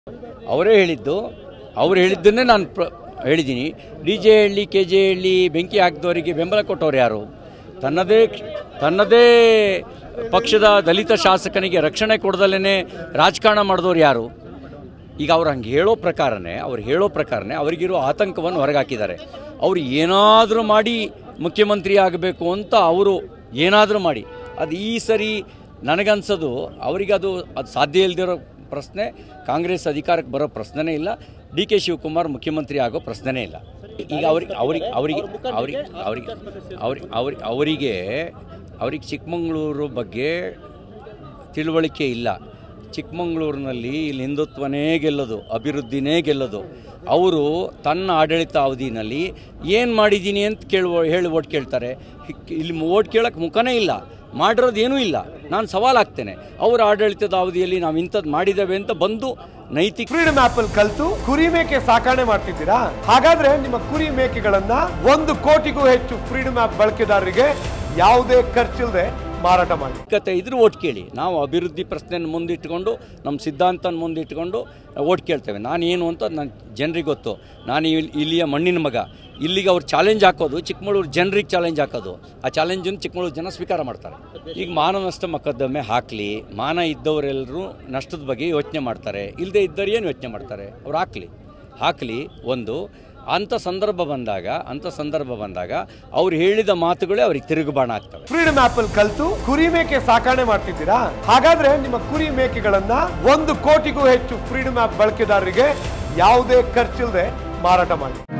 ಅವರೇ ಹೇಳಿದ್ದು ಅವ್ರು ಹೇಳಿದ್ದನ್ನೇ ನಾನು ಪ್ರ ಹೇಳಿದ್ದೀನಿ D J Halli K J Halli ಬೆಂಕಿ ಹಾಕಿದವರಿಗೆ ಬೆಂಬಲ ಕೊಟ್ಟವ್ರು ಯಾರು ತನ್ನದೇ ತನ್ನದೇ ಪಕ್ಷದ ದಲಿತ ಶಾಸಕನಿಗೆ ರಕ್ಷಣೆ ಕೊಡದಲ್ಲೇ ರಾಜಕಾರಣ ಮಾಡಿದವ್ರು ಯಾರು ಈಗ ಅವ್ರು ಹಂಗೆ ಹೇಳೋ ಪ್ರಕಾರನೇ ಅವ್ರು ಹೇಳೋ ಪ್ರಕಾರನೇ ಅವರಿಗಿರೋ ಆತಂಕವನ್ನು ಹೊರಗಾಕಿದ್ದಾರೆ ಅವರು ಏನಾದರೂ ಮಾಡಿ ಮುಖ್ಯಮಂತ್ರಿ ಆಗಬೇಕು ಅಂತ ಅವರು ಏನಾದರೂ ಮಾಡಿ ಅದು ಈ ಸರಿ ನನಗನ್ಸೋದು ಅವರಿಗೆ ಅದು ಅದು ಸಾಧ್ಯ ಇಲ್ಲದಿರೋ ಪ್ರಶ್ನೆ ಕಾಂಗ್ರೆಸ್ ಅಧಿಕಾರಕ್ಕೆ ಬರೋ ಪ್ರಶ್ನೆನೇ ಇಲ್ಲ ಡಿ ಕೆ ಶಿವಕುಮಾರ್ ಮುಖ್ಯಮಂತ್ರಿ ಆಗೋ ಪ್ರಶ್ನೆನೇ ಇಲ್ಲ ಈಗ ಅವ್ರಿಗೆ ಅವ್ರಿಗೆ ಅವರಿಗೆ ಅವ್ರಿಗೆ ಅವ್ರಿಗೆ ಅವ್ರಿಗೆ ಅವ್ರಿಗೆ ಅವರಿಗೆ ಅವ್ರಿಗೆ ಚಿಕ್ಕಮಗಳೂರು ಬಗ್ಗೆ ತಿಳುವಳಿಕೆ ಇಲ್ಲ ಚಿಕ್ಕಮಗಳೂರಿನಲ್ಲಿ ಇಲ್ಲಿ ಹಿಂದುತ್ವನೇ ಗೆಲ್ಲೋದು ಅಭಿವೃದ್ಧಿನೇ ಗೆಲ್ಲೋದು ಅವರು ತನ್ನ ಆಡಳಿತ ಅವಧಿನಲ್ಲಿ ಏನು ಮಾಡಿದ್ದೀನಿ ಅಂತ ಕೇಳುವ ಹೇಳಿ ಓಟ್ ಕೇಳ್ತಾರೆ ಹಿಕ್- ಇಲ್ಲಿ ಓಟ್ ಕೇಳೋಕ್ಕೆ ಮುಖನೇ ಇಲ್ಲ ಮಾಡಿರೋದು ಏನೂ ಇಲ್ಲ ನಾನು ಸವಾಲಾಗ್ತೇನೆ ಅವರ ಆಡಳಿತದ ಅವಧಿಯಲ್ಲಿ ನಾವು ಇಂಥದ್ದು ಮಾಡಿದ್ದೇವೆ ಅಂತ ಬಂದು ನೈತಿಕ ಫ್ರೀಡಮ್ ಆಪ್ ಅಲ್ಲಿ ಕಲ್ತು ಕುರಿ ಮೇಕೆ ಸಾಕಣೆ ಮಾಡ್ತಿದ್ದೀರಾ ಹಾಗಾದ್ರೆ ನಿಮ್ಮ ಕುರಿ ಮೇಕೆಗಳನ್ನ ಒಂದು ಕೋಟಿಗೂ ಹೆಚ್ಚು ಫ್ರೀಡಮ್ ಆಪ್ ಬಳಕೆದಾರರಿಗೆ ಯಾವುದೇ ಖರ್ಚಿಲ್ಲದೆ ಮಾರಾಟ ಮಾಡಿ ಕತೆ ಇದ್ರೆ ಓಟ್ ಕೇಳಿ ನಾವು ಅಭಿವೃದ್ಧಿ ಪ್ರಶ್ನೆಯನ್ನು ಮುಂದಿಟ್ಟುಕೊಂಡು ನಮ್ಮ ಸಿದ್ಧಾಂತನ ಮುಂದಿಟ್ಟುಕೊಂಡು ಓಟ್ ಕೇಳ್ತೇವೆ ನಾನು ಏನು ಅಂತ ನನ್ನ ಜನರಿಗೆ ಗೊತ್ತು ನಾನು ಇಲ್ಲಿ- ಇಲ್ಲಿಯ ಮಣ್ಣಿನ ಮಗ ಇಲ್ಲಿಗೆ ಅವ್ರು ಚಾಲೆಂಜ್ ಹಾಕೋದು ಚಿಕ್ಕಮಗಳೂರು ಜನರಿಗೆ ಚಾಲೆಂಜ್ ಹಾಕೋದು ಆ ಚಾಲೆಂಜನ್ನು ಚಿಕ್ಕಮಗಳೂರು ಜನ ಸ್ವೀಕಾರ ಮಾಡ್ತಾರೆ ಈಗ ಮಾನ ನಷ್ಟ ಮೊಕದ್ದಮೆ ಹಾಕಲಿ ಮಾನ ಇದ್ದವರೆಲ್ಲರೂ ನಷ್ಟದ ಬಗ್ಗೆ ಯೋಚನೆ ಮಾಡ್ತಾರೆ ಇಲ್ಲದೆ ಇದ್ದವ್ರು ಏನು ಯೋಚನೆ ಮಾಡ್ತಾರೆ ಅವ್ರು ಹಾಕಲಿ ಹಾಕಲಿ ಒಂದು ಅಂಥ ಸಂದರ್ಭ ಬಂದಾಗ ಅಂಥ ಸಂದರ್ಭ ಬಂದಾಗ ಅವ್ರು ಹೇಳಿದ ಮಾತುಗಳೇ ಅವ್ರಿಗೆ ತಿರುಗುಬಾಣ ಆಗ್ತವೆ ಫ್ರೀಡಮ್ ಆಪ್ ಅಲ್ಲಿ ಕಲ್ತು ಕುರಿ ಮೇಕೆ ಸಾಕಣೆ ಮಾಡ್ತಿದ್ದೀರಾ ಹಾಗಾದ್ರೆ ನಿಮ್ಮ ಕುರಿ ಮೇಕೆಗಳನ್ನ ಒಂದು ಕೋಟಿಗೂ ಹೆಚ್ಚು ಫ್ರೀಡಮ್ ಆಪ್ ಬಳಕೆದಾರರಿಗೆ ಯಾವುದೇ ಖರ್ಚಿಲ್ಲದೆ ಮಾರಾಟ ಮಾಡಿ